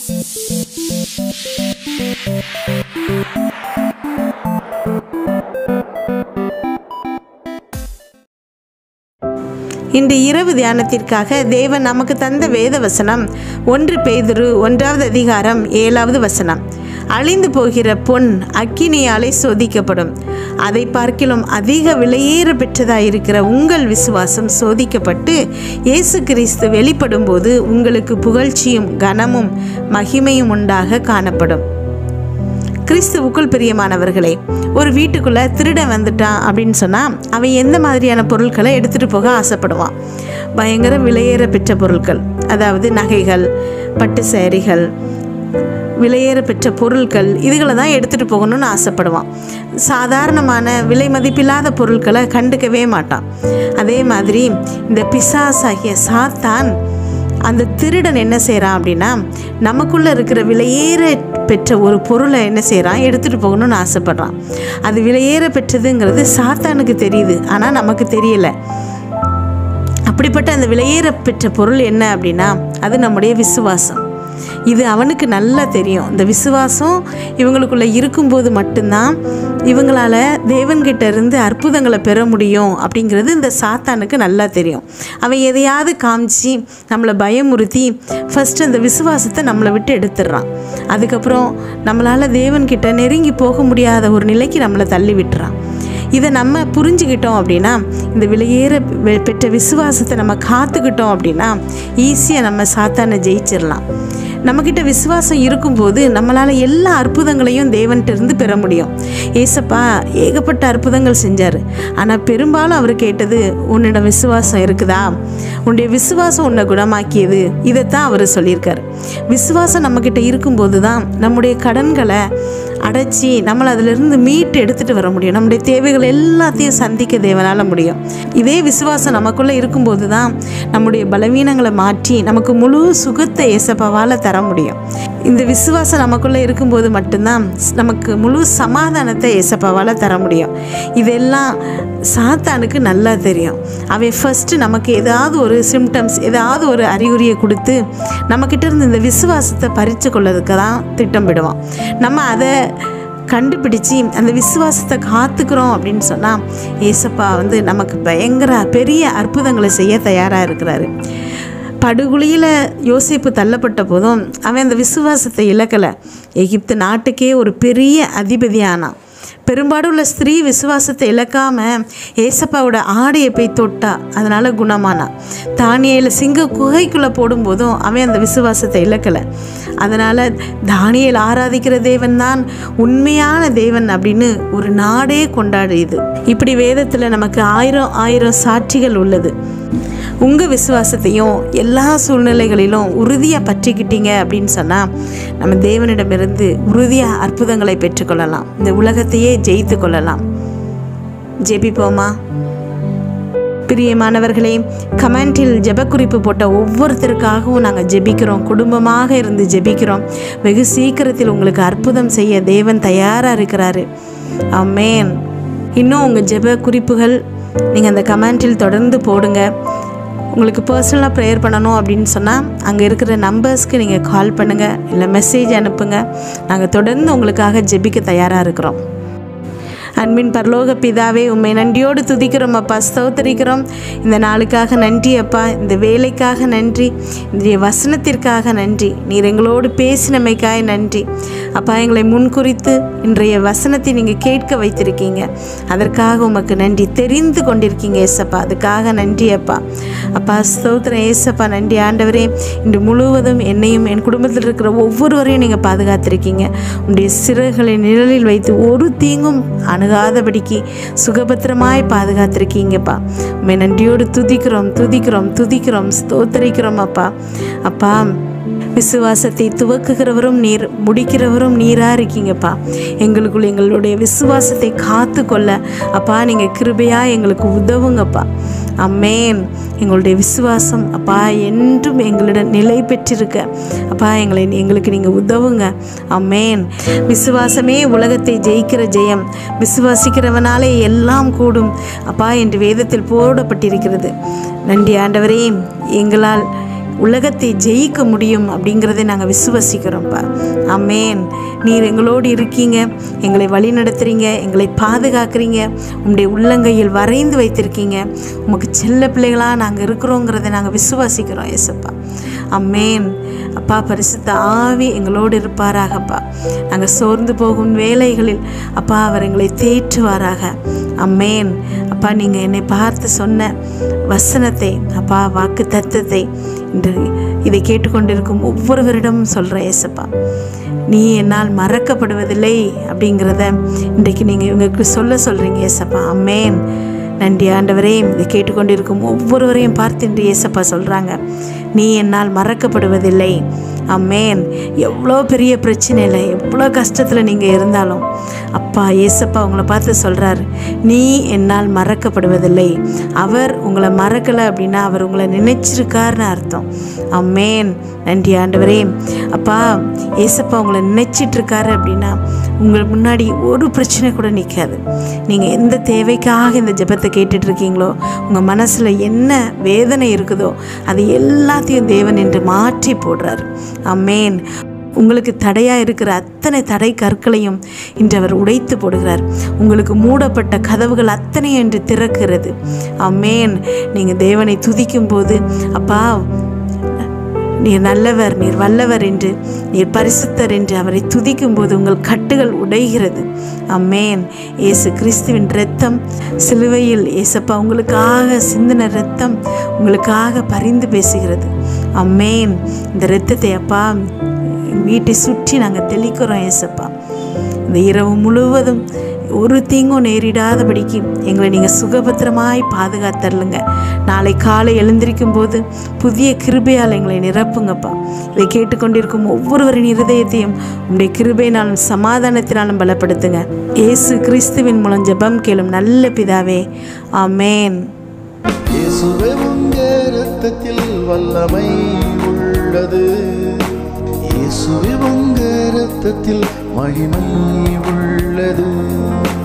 இன்று இரவு தியானத்திற்காக தேவன் நமக்கு தந்த வேத வசனம் ஒன்று பேதுரு ஒன்றாவது அதிகாரம் ஏழாவது வசனம் அழிந்து போகிற பொன் அக்கினியாலே சோதிக்கப்படும் அதை பார்க்கிலும் அதிக விலையேற பெற்றதாயிருக்கிற உங்கள் விசுவாசம் சோதிக்கப்பட்டு இயேசு கிறிஸ்து வெளிப்படும்போது உங்களுக்கு புகழ்ச்சியும் கனமும் மகிமையும் உண்டாக காணப்படும் கிறிஸ்துவுக்குள் பிரியமானவர்களே ஒரு வீட்டுக்குள்ள திருடன் வந்துட்டான் அப்படின்னு சொன்னால் அவன் எந்த மாதிரியான பொருட்களை எடுத்துகிட்டு போக ஆசைப்படுவான் பயங்கர விலையேற பெற்ற பொருட்கள் அதாவது நகைகள் பட்டு சேரிகள் விலையேற பெற்ற பொருட்கள் இதுகளை தான் எடுத்துகிட்டு போகணும்னு ஆசைப்படுவான் சாதாரணமான விலை மதிப்பில்லாத பொருட்களை கண்டுக்கவே மாட்டான் அதே மாதிரி இந்த பிசாசாகிய சாத்தான் அந்த திருடன் என்ன செய்கிறான் அப்படின்னா நமக்குள்ளே இருக்கிற விலையேற பெற்ற ஒரு பொருளை என்ன செய்கிறான் எடுத்துகிட்டு போகணும்னு ஆசைப்படுறான் அது விலையேற பெற்றதுங்கிறது சாத்தானுக்கு தெரியுது ஆனால் நமக்கு தெரியலை அப்படிப்பட்ட அந்த விலையேற பெற்ற பொருள் என்ன அப்படின்னா அது நம்முடைய விசுவாசம் இது அவனுக்கு நல்லா தெரியும் இந்த விசுவாசம் இவங்களுக்குள்ள இருக்கும்போது மட்டும்தான் இவங்களால தேவன்கிட்ட இருந்து அற்புதங்களை பெற முடியும் அப்படிங்கிறது இந்த சாத்தானுக்கு நல்லா தெரியும் அவன் எதையாவது காமிச்சு நம்மளை பயமுறுத்தி ஃபஸ்ட்டு அந்த விசுவாசத்தை நம்மளை விட்டு எடுத்துடுறான் அதுக்கப்புறம் நம்மளால் தேவன்கிட்ட நெருங்கி போக முடியாத ஒரு நிலைக்கு நம்மளை தள்ளி விட்டுறான் இதை நம்ம புரிஞ்சுக்கிட்டோம் அப்படின்னா இந்த விலையேற வெ- பெற்ற விசுவாசத்தை நம்ம காத்துக்கிட்டோம் அப்படின்னா ஈஸியாக நம்ம சாத்தானை ஜெயிச்சிடலாம் நம்மக்கிட்ட விசுவாசம் இருக்கும்போது நம்மளால் எல்லா அற்புதங்களையும் தேவன்கிட்ட இருந்து பெற முடியும் ஏசப்பா ஏகப்பட்ட அற்புதங்கள் செஞ்சார் ஆனால் பெரும்பாலும் அவர் கேட்டது உன்னிடம் விசுவாசம் இருக்குதா உன்னுடைய விசுவாசம் உன்னை குணமாக்கியது இதைத்தான் அவர் சொல்லியிருக்காரு விசுவாசம் நம்மக்கிட்ட இருக்கும்போது தான் நம்முடைய கடன்களை அடைச்சி நம்மளை அதிலிருந்து மீட்டு எடுத்துகிட்டு வர முடியும் நம்முடைய தேவைகள் எல்லாத்தையும் சந்திக்க தேவனால் முடியும் இதே விசுவாசம் நமக்குள்ளே இருக்கும்போது தான் நம்முடைய பலவீனங்களை மாற்றி நமக்கு முழு சுகத்தை ஏசப்பாவால் தர முடியும் இந்த விசுவாசம் நமக்குள்ளே இருக்கும்போது மட்டும்தான் நமக்கு முழு சமாதானத்தை ஏசப்பாவால் தர முடியும் இதெல்லாம் சாத்தானுக்கு நல்லா தெரியும் அவன் ஃபஸ்ட்டு நமக்கு ஏதாவது ஒரு சிம்டம்ஸ் ஏதாவது ஒரு அறிகுறியை கொடுத்து நம்மக்கிட்ட இருந்து இந்த விசுவாசத்தை பறித்து கொள்ளதுக்கு தான் திட்டமிடுவான் நம்ம அதை கண்டுபிடிச்சி அந்த விசுவாசத்தை காத்துக்கிறோம் அப்படின்னு சொன்னால் ஏசப்பா வந்து நமக்கு பயங்கர பெரிய அற்புதங்களை செய்ய தயாராக இருக்கிறாரு படுகுழியில் யோசிப்பு தள்ளப்பட்ட போதும் அவன் அந்த விசுவாசத்தை இழக்கலை எகிப்து நாட்டுக்கே ஒரு பெரிய அதிபதியானான் பெரும்பாடுள்ள ஸ்திரீ விசுவாசத்தை இழக்காம ஏசப்பாவோட ஆடையை போய் தொட்டா அதனால குணமானா தானியேல சிங்க குகைக்குள்ளே போடும்போதும் அவன் அந்த விசுவாசத்தை இழக்கலை அதனால் தானியேல் ஆராதிக்கிற தேவன் தான் உண்மையான தேவன் அப்படின்னு ஒரு நாடே கொண்டாடுது இப்படி வேதத்தில் நமக்கு ஆயிரம் ஆயிரம் சாட்சிகள் உள்ளது உங்கள் விசுவாசத்தையும் எல்லா சூழ்நிலைகளிலும் உறுதியாக பற்றிக்கிட்டீங்க அப்படின்னு சொன்னால் நம்ம தேவனிடமிருந்து உறுதியாக அற்புதங்களை பெற்றுக்கொள்ளலாம் இந்த உலகத்தையே ஜெயித்து கொள்ளலாம் ஜெபிப்போமா பிரியமானவர்களே கமெண்டில் ஜெபக்குறிப்பு போட்ட ஒவ்வொருத்தருக்காகவும் நாங்கள் ஜெபிக்கிறோம் குடும்பமாக இருந்து ஜெபிக்கிறோம் வெகு சீக்கிரத்தில் உங்களுக்கு அற்புதம் செய்ய தேவன் தயாராக இருக்கிறாரு ஆமென் இன்னும் உங்கள் ஜெப குறிப்புகள் நீங்கள் அந்த கமெண்டில் தொடர்ந்து போடுங்க உங்களுக்கு பர்சனலாக ப்ரேயர் பண்ணணும் அப்படின்னு சொன்னால் அங்கே இருக்கிற நம்பர்ஸ்க்கு நீங்கள் கால் பண்ணுங்கள் இல்லை மெசேஜ் அனுப்புங்க நாங்கள் தொடர்ந்து உங்களுக்காக ஜெபிக்க தயாராக இருக்கிறோம் அன்பின் பரலோக பிதாவே உம்மை நன்றியோடு துதிக்கிறோம் அப்பா ஸ்தோத்தரிக்கிறோம் இந்த நாளுக்காக நன்றி அப்பா இந்த வேலைக்காக நன்றி இந்த வசனத்திற்காக நன்றி நீர் எங்களோடு பேசினமைக்காய் நன்றி அப்பா எங்களை முன்குறித்து இன்றைய வசனத்தை நீங்கள் கேட்க வைத்திருக்கீங்க அதற்காக உமக்கு நன்றி தெரிந்து கொண்டிருக்கீங்க ஏசப்பா அதுக்காக நன்றி அப்பா அப்பா ஸ்தோத்திரம் ஏசப்பா நன்றி ஆண்டவரே இன்று முழுவதும் என்னையும் என் குடும்பத்தில் இருக்கிற ஒவ்வொருவரையும் நீங்கள் பாதுகாத்திருக்கீங்க உங்களுடைய சிறகுகளை நிழலில் வைத்து ஒரு தீங்கும் அணுகாதபடிக்கு சுகபத்திரமாய் பாதுகாத்திருக்கீங்கப்பா உண்மை நன்றியோடு துதிக்கிறோம் துதிக்கிறோம் துதிக்கிறோம் ஸ்தோத்தரிக்கிறோம் அப்பா அப்பா விசுவாசத்தை துவக்குகிறவரும் நீர் முடிக்கிறவரும் நீராக இருக்கீங்கப்பா எங்களுக்குள்ள எங்களுடைய விசுவாசத்தை காத்து கொள்ள அப்பா நீங்கள் கிருபையாக எங்களுக்கு உதவுங்கப்பா அம்மேன் எங்களுடைய விசுவாசம் அப்பா என்றும் எங்களிடம் நிலை பெற்றிருக்க அப்பா எங்களை எங்களுக்கு நீங்கள் உதவுங்க அம்மேன் விசுவாசமே உலகத்தை ஜெயிக்கிற ஜெயம் விசுவாசிக்கிறவனாலே எல்லாம் கூடும் அப்பா என்று வேதத்தில் போடப்பட்டிருக்கிறது நன்றி ஆண்டவரே எங்களால் உலகத்தை ஜெயிக்க முடியும் அப்படிங்கிறதை நாங்கள் விசுவசிக்கிறோம்ப்பா அமேன் நீர் எங்களோடு இருக்கீங்க எங்களை வழி நடத்துறீங்க எங்களை பாதுகாக்கிறீங்க உங்களுடைய உள்ளங்கையில் வரைந்து வைத்திருக்கீங்க உமக்கு செல்ல பிள்ளைகளாக நாங்கள் இருக்கிறோங்கிறத நாங்கள் விசுவாசிக்கிறோம் ஏசப்பா அம்மேன் அப்பா பரிசுத்த ஆவி எங்களோடு இருப்பாராகப்பா நாங்கள் சோர்ந்து போகும் வேலைகளில் அப்பா அவர் எங்களை தேற்றுவாராக அம்மேன் அப்பா நீங்கள் என்னை பார்த்து சொன்ன வசனத்தை அப்பா வாக்கு தத்தத்தை இன்று இதை கேட்டுக்கொண்டிருக்கும் ஒவ்வொருவரிடமும் சொல்கிறேன் ஏசப்பா நீ என்னால் மறக்கப்படுவதில்லை அப்படிங்கிறத இன்றைக்கு நீங்கள் இவங்களுக்கு சொல்ல சொல்கிறீங்க ஏசப்பா அம்மேன் நன்றி ஆண்டவரே இதை கேட்டுக்கொண்டிருக்கும் ஒவ்வொருவரையும் பார்த்து இன்று ஏசப்பா சொல்கிறாங்க நீ என்னால் மறக்கப்படுவதில்லை அம்மேன் எவ்வளோ பெரிய பிரச்சனையில் எவ்வளோ கஷ்டத்தில் நீங்கள் இருந்தாலும் அப்பா ஏசப்பா உங்களை பார்த்து சொல்கிறார் நீ என்னால் மறக்கப்படுவதில்லை அவர் உங்களை மறக்கலை அப்படின்னா அவர் உங்களை நினைச்சிருக்காருன்னு அர்த்தம் அம்மேன் நன்றி ஆண்டவரே அப்பா ஏசப்பா உங்களை நினைச்சிட்டு இருக்காரு அப்படின்னா உங்களுக்கு முன்னாடி ஒரு பிரச்சனை கூட நிற்காது நீங்கள் எந்த தேவைக்காக இந்த ஜெபத்தை கேட்டுட்டு இருக்கீங்களோ உங்கள் மனசில் என்ன வேதனை இருக்குதோ அது எல்லாத்தையும் தேவன் என்று மாற்றி போடுறார் அம்மேன் உங்களுக்கு தடையாக இருக்கிற அத்தனை தடை கற்களையும் இன்று அவர் உடைத்து போடுகிறார் உங்களுக்கு மூடப்பட்ட கதவுகள் அத்தனை என்று திறக்கிறது அம்மேன் நீங்கள் தேவனை துதிக்கும் போது அப்பா நீர் நல்லவர் நீர் வல்லவர் என்று நீர் பரிசுத்தர் என்று அவரை துதிக்கும் போது உங்கள் கட்டுகள் உடைகிறது அம்மேன் இயேசு கிறிஸ்துவின் இரத்தம் சிலுவையில் ஏசப்பா உங்களுக்காக சிந்தின இரத்தம் உங்களுக்காக பரிந்து பேசுகிறது அம்மேன் இந்த இரத்தத்தை அப்பா வீட்டை சுற்றி நாங்கள் தெளிக்கிறோம் ஏசப்பா இந்த இரவு முழுவதும் ஒரு தீங்கும் நேரிடாதபடிக்கு எங்களை நீங்கள் சுகபத்திரமாய் பாதுகாத்தரலுங்க நாளை காலை எழுந்திருக்கும் போது புதிய கிருபையால் எங்களை நிரப்புங்கப்பா இதை கேட்டுக்கொண்டிருக்கும் ஒவ்வொருவரின் இருதயத்தையும் உங்களுடைய கிருபையினாலும் சமாதானத்தினாலும் பலப்படுத்துங்க இயேசு கிறிஸ்துவின் மூலம் ஜெபம் கேளும் நல்ல பிதாவே ஆமேன் இயேசுவே உங்க இரத்தத்தில் வல்லமை உள்ளது இயேசுவே உங்க இரத்தத்தில் மகிமை உள்ளது